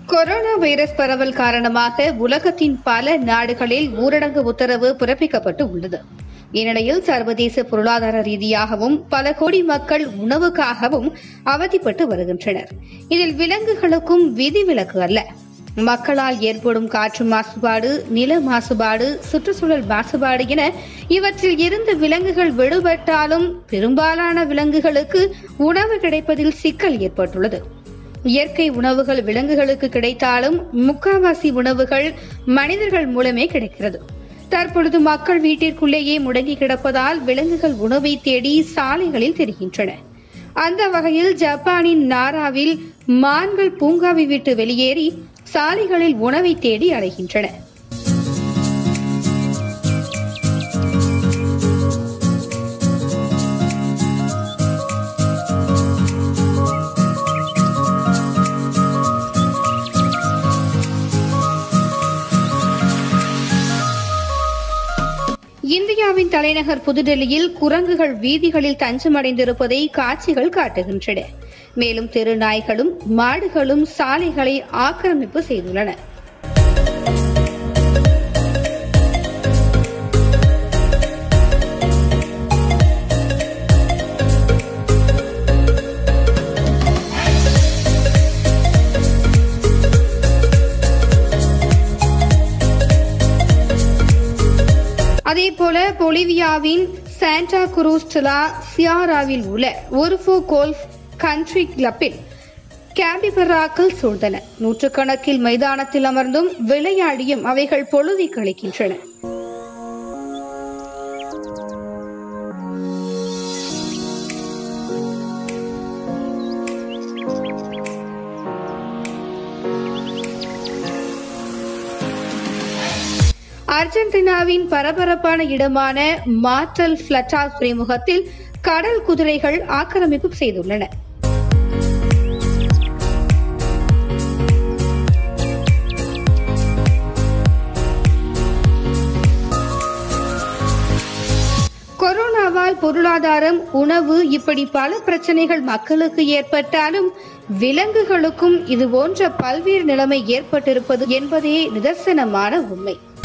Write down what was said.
corona virus பரவல் காரணமாக உலகத்தின் பல நாடுகளில் ஊரடங்கு உத்தரவு பிறப்பிக்கப்பட்டு உள்ளது இந்நிலையில் சர்வதேச பொருளாதார ரீதியாகவும் பல கோடி மக்கள் உணவுக்காகவும் அவதிப்பட்டு வருகின்றனர் இதில் விலங்குகளுக்கும் விதிவிலக்கு அல்ல மக்களால் ஏற்படும் காற்று மாசுபாடு நில மாசுபாடு சுற்றுச்சூழல் மாசுபாடு என இவற்றில் இருந்து விலங்குகள் விடுபட்டாலும் பெரும்பாலான விலங்குகளுக்கு உணவு கிடைப்பதில் சிக்கல் ஏற்பட்டுள்ளது இயற்கை உணவுகள் விலங்குகளுக்கு கிடைத்தாலும் முக்காவாசி உணவுகள் மனிதர்கள் மூலமே கிடைக்கிறது தற்பொழுது மக்கள் வீட்டிற்குள்ளேயே முடங்கி கிடப்பதால் விலங்குகள் உணவை தேடி சாலைகளில் தெரிகின்றன அந்த வகையில் ஜப்பானின் நாராவில் மான்கள் பூங்காவை விட்டு வெளியேறி சாலைகளில் உணவை தேடி அலைகின்றன இந்தியாவின் தலைநகர் புதுடெல்லியில் குரங்குகள் வீதிகளில் தஞ்சமடைந்திருப்பதை காட்சிகள் காட்டுகின்றன மேலும் தெரு நாய்களும் மாடுகளும் சாலைகளை ஆக்கிரமிப்பு செய்துள்ளன அதேபோல பொலிவியாவின் சாண்டா குரூஸ்டலா சியாராவில் உள்ள ஒருஃபோ கோல்ஃப் கண்ட்ரி கிளப்பில் கேபிபராக்கள் சூழ்ந்தன நூற்றுக்கணக்கில் மைதானத்தில் அமர்ந்தும் விளையாடியும் அவைகள் பொழுதி கழிக்கின்றன அர்ஜென்டினாவின் பரபரப்பான இடமான மார்டல் பிளட்டா துறைமுகத்தில் கடல் குதிரைகள் ஆக்கிரமிப்பு செய்துள்ளன கொரோனாவால் பொருளாதாரம் உணவு இப்படி பல பிரச்சனைகள் மக்களுக்கு ஏற்பட்டாலும் விலங்குகளுக்கும் இது போன்ற பல்வேறு நிலைமை ஏற்பட்டிருப்பது என்பதே நிதர்சனமான உண்மை